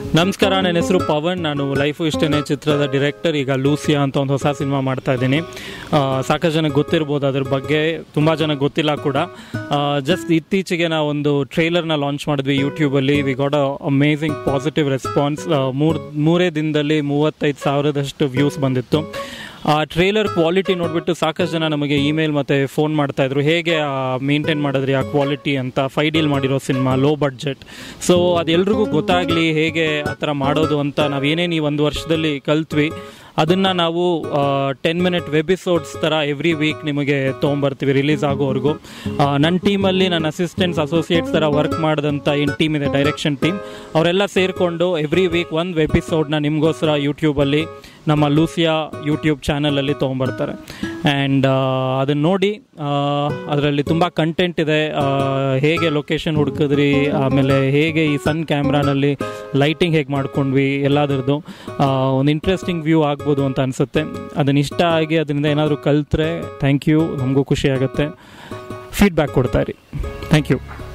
ನಮಸ್ಕಾರ ನನ್ನ ಹೆಸರು ಪವನ್ ನಾನು ಲೈಫು ಇಷ್ಟನೇ ಚಿತ್ರದ ಡೈರೆಕ್ಟರ್ ಈಗ ಲೂಸಿಯಾ ಅಂತ ಒಂದು ಹೊಸ ಸಿನಿಮಾ ಮಾಡ್ತಾ ಇದ್ದೀನಿ ಆ, ಸಾಕಷ್ಟು ಜನಕ್ಕೆ ಗೊತ್ತಿರ್ಬೋದು ಅದ್ರ ಬಗ್ಗೆ ತುಂಬ ಜನಕ್ಕೆ ಗೊತ್ತಿಲ್ಲ ಕೂಡ ಜಸ್ಟ್ ಇತ್ತೀಚೆಗೆ ನಾವು ಒಂದು ಟ್ರೈಲರ್ನ ಲಾಂಚ್ ಮಾಡಿದ್ವಿ ಯೂಟ್ಯೂಬಲ್ಲಿ we got a amazing positive response ಮೂರು ಮೂರೇ ದಿನದಲ್ಲಿ ಮೂವತ್ತೈದು ಸಾವಿರದಷ್ಟು ವ್ಯೂಸ್ ಬಂದಿತ್ತು ಆ ಟ್ರೇಲರ್ ಕ್ವಾಲಿಟಿ ನೋಡಿಬಿಟ್ಟು ಸಾಕಷ್ಟು ಜನ ನಮಗೆ ಇಮೇಲ್ ಮತ್ತು ಫೋನ್ ಮಾಡ್ತಾ ಇದ್ರು ಹೇಗೆ ಮೇಂಟೈನ್ ಮಾಡಿದ್ರಿ ಆ ಕ್ವಾಲಿಟಿ ಅಂತ ಫೈ ಡೀಲ್ ಮಾಡಿರೋ ಸಿನಿಮಾ ಲೋ ಬಡ್ಜೆಟ್ ಸೊ ಅದೆಲ್ರಿಗೂ ಗೊತ್ತಾಗಲಿ ಹೇಗೆ ಆ ಥರ ಮಾಡೋದು ಅಂತ ನಾವೇನೇನು ಈ ಒಂದು ವರ್ಷದಲ್ಲಿ ಕಲ್ತ್ವಿ ಅದನ್ನು ನಾವು ಟೆನ್ ಮಿನಿಟ್ ವೆಬಿಸೋಡ್ಸ್ ಥರ ಎವ್ರಿ ವೀಕ್ ನಿಮಗೆ ತೊಗೊಂಬರ್ತೀವಿ ರಿಲೀಸ್ ಆಗೋವರೆಗೂ ನನ್ನ ಟೀಮಲ್ಲಿ ನನ್ನ ಅಸಿಸ್ಟೆಂಟ್ಸ್ ಅಸೋಸಿಯೇಟ್ಸ್ ಥರ ವರ್ಕ್ ಮಾಡಿದಂಥ ಏನು ಟೀಮ್ ಇದೆ ಡೈರೆಕ್ಷನ್ ಟೀಮ್ ಅವರೆಲ್ಲ ಸೇರಿಕೊಂಡು ಎವ್ರಿ ವೀಕ್ ಒಂದು ವೆಬಿಸೋಡ್ನ ನಿಮಗೋಸ್ಕರ ಯೂಟ್ಯೂಬಲ್ಲಿ ನಮ್ಮ ಲೂಸಿಯಾ ಯೂಟ್ಯೂಬ್ ಚಾನಲಲ್ಲಿ ತೊಗೊಂಬರ್ತಾರೆ ಆ್ಯಂಡ್ ಅದನ್ನು ನೋಡಿ ಅದರಲ್ಲಿ ತುಂಬ ಕಂಟೆಂಟ್ ಇದೆ ಆ, ಹೇಗೆ ಲೊಕೇಶನ್ ಹುಡುಕಿದ್ರಿ ಆಮೇಲೆ ಹೇಗೆ ಈ ಸನ್ ಕ್ಯಾಮ್ರಾನಲ್ಲಿ ಲೈಟಿಂಗ್ ಹೇಗೆ ಮಾಡ್ಕೊಂಡ್ವಿ ಎಲ್ಲದರದ್ದು ಒಂದು ಇಂಟ್ರೆಸ್ಟಿಂಗ್ ವ್ಯೂ ಆಗ್ಬೋದು ಅಂತ ಅನಿಸುತ್ತೆ ಅದನ್ನ ಇಷ್ಟ ಆಗಿ ಅದರಿಂದ ಏನಾದರೂ ಕಲ್ತ್ರೆ ಥ್ಯಾಂಕ್ ಯು ನಮಗೂ ಖುಷಿ ಆಗುತ್ತೆ ಫೀಡ್ಬ್ಯಾಕ್ ಕೊಡ್ತಾ ಇರಿ ಥ್ಯಾಂಕ್ ಯು